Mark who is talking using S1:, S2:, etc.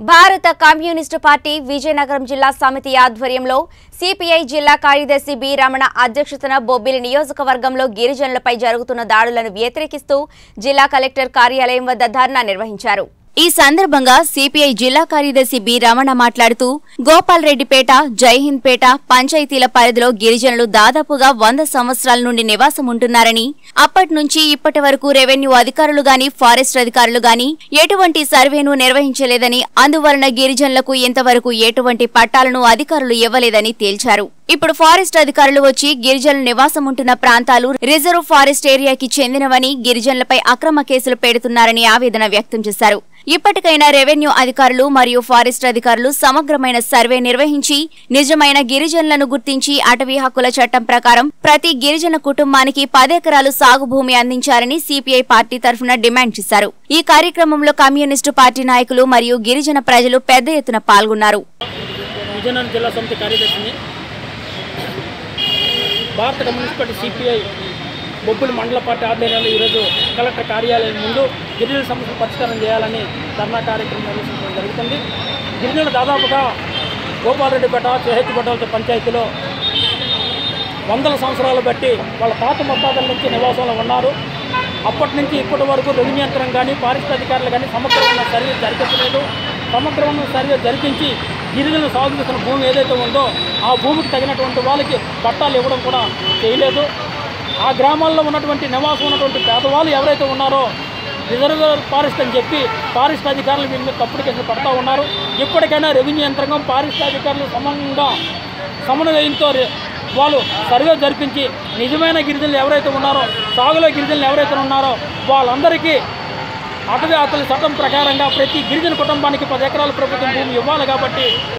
S1: భారత communist party Vizianagaram జిల్లా సమితి ఆధ్వర్యంలో సిపిఐ జిల్లా కార్యదర్శి బి రమణ అధ్యక్షతన బొబ్బిలి నియోజకవర్గంలో గిరిజనులపై జరుగుతున్న దాడులను వ్యతిరేకిస్తూ జిల్లా కలెక్టర్ కార్యాలయం వద్ద ధర్నా నిర్వహించారు ఈ సందర్భంగా సిపిఐ జిల్లా కార్యదర్శి బి రమణ మాట్లాడుతూ గోపాల్ రెడ్డిపేట జైహింద్ పేట పంచాయతీల పరిధిలో గిరిజనులు దాదాపుగా వంద సంవత్సరాల నుండి నివాసం ఉంటున్నారని అప్పటి నుంచి ఇప్పటి వరకు రెవెన్యూ అధికారులు గాని ఫారెస్ట్ అధికారులు గాని ఎటువంటి సర్వేను నిర్వహించలేదని అందువలన గిరిజనులకు ఇంతవరకు ఎటువంటి పట్టాలను అధికారులు ఇవ్వలేదని తేల్చారు ఇప్పుడు ఫారెస్ట్ అధికారులు వచ్చి గిరిజనులు నివాసం ఉంటున్న ప్రాంతాలు రిజర్వ్ ఫారెస్ట్ ఏరియాకి చెందినవని గిరిజనులపై అక్రమ కేసులు పెడుతున్నారని ఆవేదన వ్యక్తం చేశారు ఇప్పటికైనా రెవెన్యూ అధికారులు మరియు ఫారెస్ట్ అధికారులు సమగ్రమైన సర్వే నిర్వహించి నిజమైన గిరిజనులను గుర్తించి అటవీ హక్కుల చట్టం ప్రకారం ప్రతి గిరిజన కుటుంబానికి పదెకరాలు సాగు భూమి అందించాలని సిపిఐ పార్టీ తరఫున డిమాండ్ చేశారు ఈ కార్యక్రమంలో కమ్యూనిస్టు పార్టీ నాయకులు మరియు గిరిజన ప్రజలు పెద్ద ఎత్తున పాల్గొన్నారు
S2: విజయనగరం జిల్లా సమితి కార్యదర్శిని భారత కమ్యూనిస్ట్ పార్టీ సిపిఐ బొబ్బులి మండల పార్టీ ఆధ్వర్యంలో ఈరోజు కలెక్టర్ కార్యాలయం ముందు గిరిజన సమస్యలు పరిష్కారం చేయాలని ధర్నా కార్యక్రమం నిర్వహించడం జరుగుతుంది గిరిజనులు దాదాపుగా గోపాలరెడ్డిపేట చేహెచ్చిపేట పంచాయతీలో వందల సంవత్సరాలు బట్టి వాళ్ళ తాత ముత్తాతల నుంచి నివాసంలో ఉన్నారు అప్పటి నుంచి ఇప్పటి వరకు రెవెన్యూ యంత్రం కానీ ఫారెస్ట్ అధికారులు కానీ సమగ్రమైన సర్వే జరిపించలేదు సమగ్రమైన సర్వే జరిపించి గిరిజనులు సాగు చేసిన భూమి ఏదైతే ఉందో ఆ భూమికి తగినటువంటి వాళ్ళకి పట్టాలు ఇవ్వడం కూడా చేయలేదు ఆ గ్రామాల్లో ఉన్నటువంటి నివాసం ఉన్నటువంటి పేదవాళ్ళు ఎవరైతే ఉన్నారో రిజర్వ్ ఫారెస్ట్ అని చెప్పి ఫారెస్ట్ అధికారులు వీళ్ళ మీద తప్పుడు కేసులు పడతా ఉన్నారు ఇప్పటికైనా రెవెన్యూ యంత్రాంగం ఫారెస్ట్ అధికారులు సమంగా సమన్వయంతో రె- వాళ్ళు సర్వే జరిపించి నిజమైన గిరిజనులు ఎవరైతే ఉన్నారో సాగులో గిరిజనులు ఎవరైతే ఉన్నారో వాళ్ళందరికీ అటవీ హక్కుల చట్టం ప్రకారంగా ప్రతి గిరిజన కుటుంబానికి పది ఎకరాల ప్రభుత్వం భూమి ఇవ్వాలి కాబట్టి